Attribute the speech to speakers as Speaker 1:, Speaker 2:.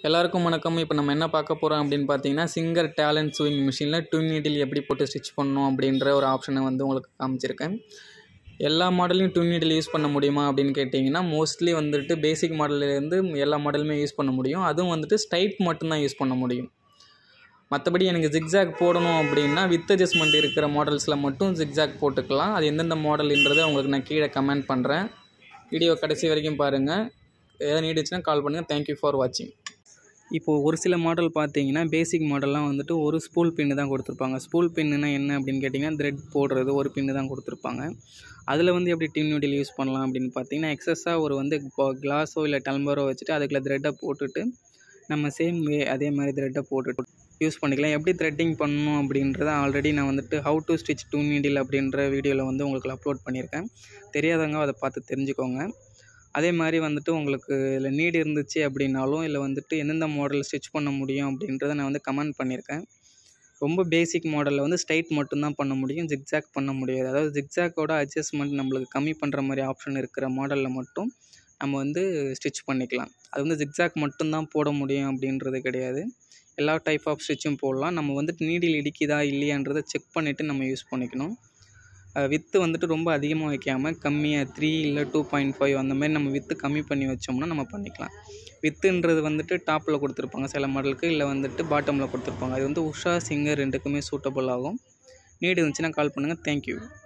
Speaker 1: எல்லாருக்கும் வணக்கம் இப்போ நம்ம என்ன பார்க்க போகிறோம் அப்படின்னு பார்த்தீங்கன்னா சிங்கர் டேலண்ட் ஸ்விங் மிஷினில் ட்வின் நீடில் எப்படி போட்டு ஸ்டிச் பண்ணணும் அப்படின்ற ஒரு ஆப்ஷனை வந்து உங்களுக்கு காமிச்சிருக்கேன் எல்லா மாடலையும் ட்வின் நீடில் யூஸ் பண்ண முடியுமா அப்படின்னு கேட்டிங்கன்னா மோஸ்ட்லி வந்துட்டு பேசிக் மாடல்லேருந்து எல்லா மாடலுமே யூஸ் பண்ண முடியும் அதுவும் வந்துட்டு ஸ்ட்ரைட் மட்டும்தான் யூஸ் பண்ண முடியும் மற்றபடி எனக்கு ஜிக்ஸாக் போடணும் அப்படின்னா வித் அட்ஜஸ்ட்மெண்ட் இருக்கிற மாடல்ஸில் மட்டும் ஜிக்ஸாக் போட்டுக்கலாம் அது எந்தெந்த மாடல்ன்றதை உங்களுக்கு நான் கீழே கமெண்ட் பண்ணுறேன் வீடியோ கடைசி வரைக்கும் பாருங்கள் எதாவது நீடிச்சுன்னா கால் பண்ணுங்கள் தேங்க்யூ ஃபார் வாட்சிங் இப்போது ஒரு சில மாடல் பார்த்தீங்கன்னா பேசிக் மாடல்லாம் வந்துட்டு ஒரு ஸ்பூல் பின்னு தான் கொடுத்துருப்பாங்க ஸ்பூல் பின்னுனா என்ன அப்படின்னு கேட்டிங்கன்னா த்ரெட் போடுறது ஒரு பின்னு தான் கொடுத்துருப்பாங்க அதில் வந்து எப்படி டின் நூடில் யூஸ் பண்ணலாம் அப்படின்னு பார்த்தீங்கன்னா எக்ஸஸாக ஒரு வந்து இப்போ கிளாஸோ இல்லை டல்பரோ வச்சுட்டு அதுக்குள்ள த்ரெட்டை போட்டுட்டு நம்ம சேம் வே அதே மாதிரி த்ரெட்டை போட்டுட்டு யூஸ் பண்ணிக்கலாம் எப்படி த்ரெட்டிங் பண்ணணும் அப்படின்றத ஆல்ரெடி நான் வந்துட்டு how to stitch two needle அப்படின்ற வீடியோவில் வந்து உங்களுக்கு அப்லோட் பண்ணியிருக்கேன் தெரியாதவங்க அதை பார்த்து தெரிஞ்சுக்கோங்க அதே மாதிரி வந்துட்டு உங்களுக்கு இதில் நீடு இருந்துச்சு அப்படின்னாலும் இல்லை வந்துட்டு எந்தெந்த மாடல் ஸ்டிச் பண்ண முடியும் அப்படின்றத நான் வந்து கமெண்ட் பண்ணியிருக்கேன் ரொம்ப பேசிக் மாடலில் வந்து ஸ்ட்ரைட் மட்டும்தான் பண்ண முடியும் ஜிக்ஸாக் பண்ண முடியாது அதாவது ஜிக்ஸாக்கோட அட்ஜஸ்ட்மெண்ட் நம்மளுக்கு கம்மி பண்ணுற மாதிரி ஆப்ஷன் இருக்கிற மாடலில் மட்டும் நம்ம வந்து ஸ்டிச் பண்ணிக்கலாம் அது வந்து ஜிக்ஸாக் மட்டும்தான் போட முடியும் அப்படின்றது கிடையாது எல்லா டைப் ஆஃப் ஸ்டிச்சும் போடலாம் நம்ம வந்துட்டு நீடில் இடிக்குதா இல்லையான்றதை செக் பண்ணிவிட்டு நம்ம யூஸ் பண்ணிக்கணும் வித்து வந்துட்டு ரொம்ப அதிகமாக வைக்காமல் கம்மியாக த்ரீ இல்லை டூ பாயிண்ட் ஃபைவ் அந்த மாதிரி நம்ம வித்து கம்மி பண்ணி வச்சோம்னா நம்ம பண்ணிக்கலாம் வித்துன்றது வந்துட்டு டாப்பில் கொடுத்துருப்பாங்க சில மாடலுக்கு இல்லை வந்துட்டு பாட்டமில் கொடுத்துருப்பாங்க அது வந்து உஷா சிங்கர் ரெண்டுக்குமே சூட்டபுள் ஆகும் நீடு இருந்துச்சுன்னா கால் பண்ணுங்கள் தேங்க்யூ